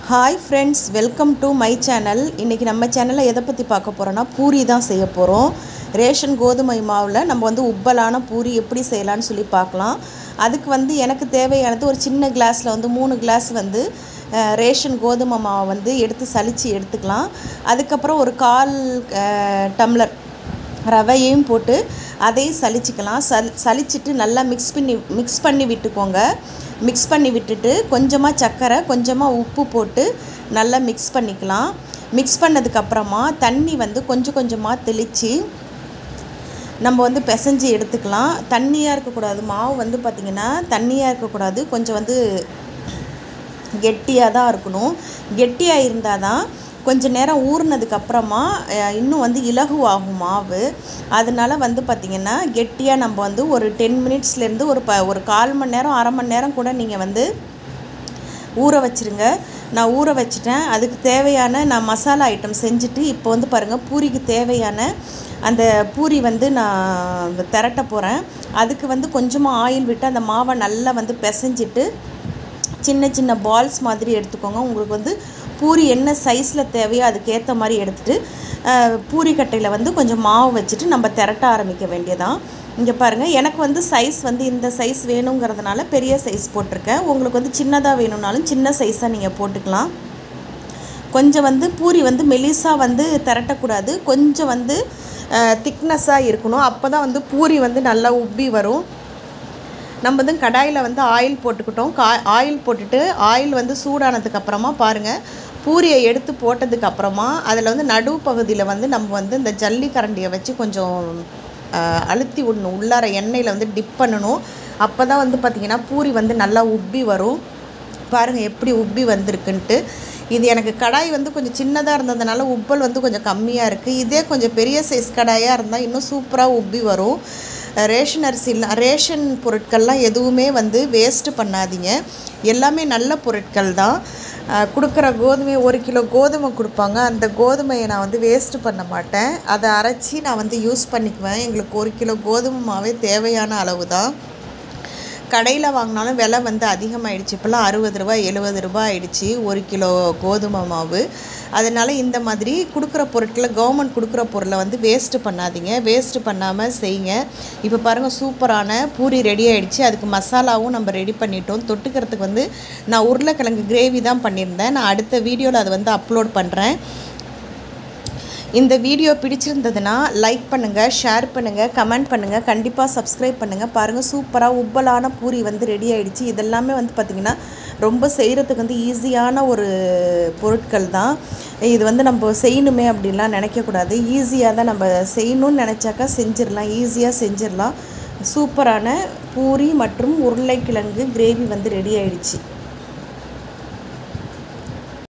hi friends welcome to my channel இன்றைக்கி நம்ம சேனலில் எதை பற்றி பார்க்க போகிறோன்னா பூரி தான் செய்ய போகிறோம் ரேஷன் கோதுமை மாவில் நம்ம வந்து உப்பலான பூரி எப்படி செய்யலாம்னு சொல்லி பார்க்கலாம் அதுக்கு வந்து எனக்கு தேவையானது ஒரு சின்ன கிளாஸில் வந்து மூணு கிளாஸ் வந்து அஹ், ரேஷன் கோதுமை மாவை வந்து எடுத்து சலித்து எடுத்துக்கலாம் அதுக்கப்புறம் ஒரு கால் அஹ், டம்ளர் ரவையையும் போட்டு அதையும் சலிச்சுக்கலாம் சல் சலிச்சிட்டு நல்லா மிக்ஸ் பண்ணி மிக்ஸ் பண்ணி விட்டுக்கோங்க மிக்ஸ் பண்ணி விட்டுட்டு கொஞ்சமாக சர்க்கரை கொஞ்சமாக உப்பு போட்டு நல்லா மிக்ஸ் பண்ணிக்கலாம் மிக்ஸ் பண்ணதுக்கப்புறமா தண்ணி வந்து கொஞ்சம் கொஞ்சமாக தெளித்து நம்ம வந்து பிசைஞ்சு எடுத்துக்கலாம் தண்ணியாக இருக்கக்கூடாது மாவு வந்து பார்த்திங்கன்னா தண்ணியாக இருக்கக்கூடாது கொஞ்சம் வந்து கெட்டியாக தான் இருக்கணும் கெட்டியாக இருந்தால் தான் கொஞ்ச நேரம் ஊறினதுக்கு அப்புறமா அஹ், இன்னும் வந்து இலகுவாகும் மாவு அதனால வந்து பார்த்திங்கன்னா கெட்டியாக நம்ம வந்து ஒரு டென் மினிட்ஸ்லேருந்து ஒரு ப ஒரு கால் மணி நேரம் அரை மணி நேரம் கூட நீங்கள் வந்து ஊற வச்சிருங்க நான் ஊற வச்சிட்டேன் அதுக்கு தேவையான நான் மசாலா ஐட்டம் செஞ்சுட்டு இப்போ வந்து பாருங்கள் பூரிக்கு தேவையான அந்த பூரி வந்து நான் திரட்ட போகிறேன் அதுக்கு வந்து கொஞ்சமாக ஆயில் விட்டு அந்த மாவை நல்லா வந்து பிசைஞ்சிட்டு சின்ன சின்ன பால்ஸ் மாதிரி எடுத்துக்கோங்க உங்களுக்கு வந்து பூரி என்ன சைஸில் தேவையோ அதுக்கேற்ற மாதிரி எடுத்துகிட்டு பூரி கட்டையில் வந்து கொஞ்சம் மாவு வச்சுட்டு நம்ம திரட்ட ஆரம்பிக்க வேண்டியதான் இங்கே பாருங்கள் எனக்கு வந்து சைஸ் வந்து இந்த சைஸ் வேணுங்கிறதுனால பெரிய சைஸ் போட்டிருக்கேன் உங்களுக்கு வந்து சின்னதாக வேணும்னாலும் சின்ன சைஸாக நீங்கள் போட்டுக்கலாம் கொஞ்சம் வந்து பூரி வந்து மெலிசாக வந்து திரட்டக்கூடாது கொஞ்சம் வந்து திக்னஸாக இருக்கணும் அப்போ தான் வந்து பூரி வந்து நல்லா உப்பி வரும் நம்ம வந்து கடாயில் வந்து ஆயில் போட்டுக்கிட்டோம் கா ஆயில் போட்டுட்டு ஆயில் வந்து சூடானதுக்கு அப்புறமா பாருங்கள் பூரியை எடுத்து போட்டதுக்கு அப்புறமா அதில் வந்து நடுவு பகுதியில் வந்து நம்ம வந்து இந்த ஜல்லி கரண்டியை வச்சு கொஞ்சம் அஹ், அழுத்தி விடணும் உள்ளார எண்ணெயில் வந்து டிப் பண்ணணும் அப்போ தான் வந்து பார்த்திங்கன்னா பூரி வந்து நல்லா உப்பி வரும் பாருங்கள் எப்படி உப்பி வந்திருக்குன்ட்டு இது எனக்கு கடாய் வந்து கொஞ்சம் சின்னதாக இருந்ததுனால உப்பல் வந்து கொஞ்சம் கம்மியாக இருக்குது இதே கொஞ்சம் பெரிய சைஸ் கடாயாக இருந்தால் இன்னும் சூப்பராக உப்பி வரும் ரேஷன் அரிசிலாம் ரேஷன் பொருட்கள்லாம் எதுவுமே வந்து வேஸ்ட்டு பண்ணாதீங்க எல்லாமே நல்ல பொருட்கள் தான் அஹ் கொடுக்குற கோதுமை ஒரு கிலோ கோதுமை கொடுப்பாங்க அந்த கோதுமையை நான் வந்து வேஸ்ட்டு பண்ண மாட்டேன் அதை அரைச்சி நான் வந்து யூஸ் பண்ணிக்குவேன் எங்களுக்கு ஒரு கிலோ கோதுமை மாவே தேவையான அளவு தான் கடையில் வாங்கினாலும் விலை வந்து அதிகமாகிடுச்சு இப்போல்லாம் அறுபது ரூபாய் எழுபது ரூபாய் ஆயிடுச்சு ஒரு கிலோ கோதுமை மாவு அதனால் இந்த மாதிரி கொடுக்குற பொருட்களை கவர்மெண்ட் கொடுக்குற பொருளை வந்து வேஸ்ட்டு பண்ணாதீங்க வேஸ்ட்டு பண்ணாமல் செய்யுங்க இப்போ பாருங்கள் சூப்பரான பூரி ரெடி ஆயிடுச்சு அதுக்கு மசாலாவும் நம்ம ரெடி பண்ணிட்டோம் தொட்டுக்கிறதுக்கு வந்து நான் உருளைக்கிழங்கு கிரேவி தான் பண்ணியிருந்தேன் நான் அடுத்த வீடியோவில் அதை வந்து அப்லோட் பண்ணுறேன் இந்த வீடியோ பிடிச்சிருந்ததுன்னா லைக் பண்ணுங்கள் ஷேர் பண்ணுங்கள் கமெண்ட் பண்ணுங்கள் கண்டிப்பாக சப்ஸ்கிரைப் பண்ணுங்கள் பாருங்கள் சூப்பராக உப்பலான பூரி வந்து ரெடி ஆயிடுச்சு இதெல்லாமே வந்து பார்த்திங்கன்னா ரொம்ப செய்கிறதுக்கு வந்து ஈஸியான ஒரு பொருட்கள் தான் இது வந்து நம்ம செய்யணுமே அப்படின்லாம் நினைக்கக்கூடாது ஈஸியாக தான் நம்ம செய்யணும்னு நினச்சாக்கா செஞ்சிடலாம் ஈஸியாக செஞ்சிடலாம் சூப்பரான பூரி மற்றும் உருளைக்கிழங்கு கிரேவி வந்து ரெடி ஆயிடுச்சு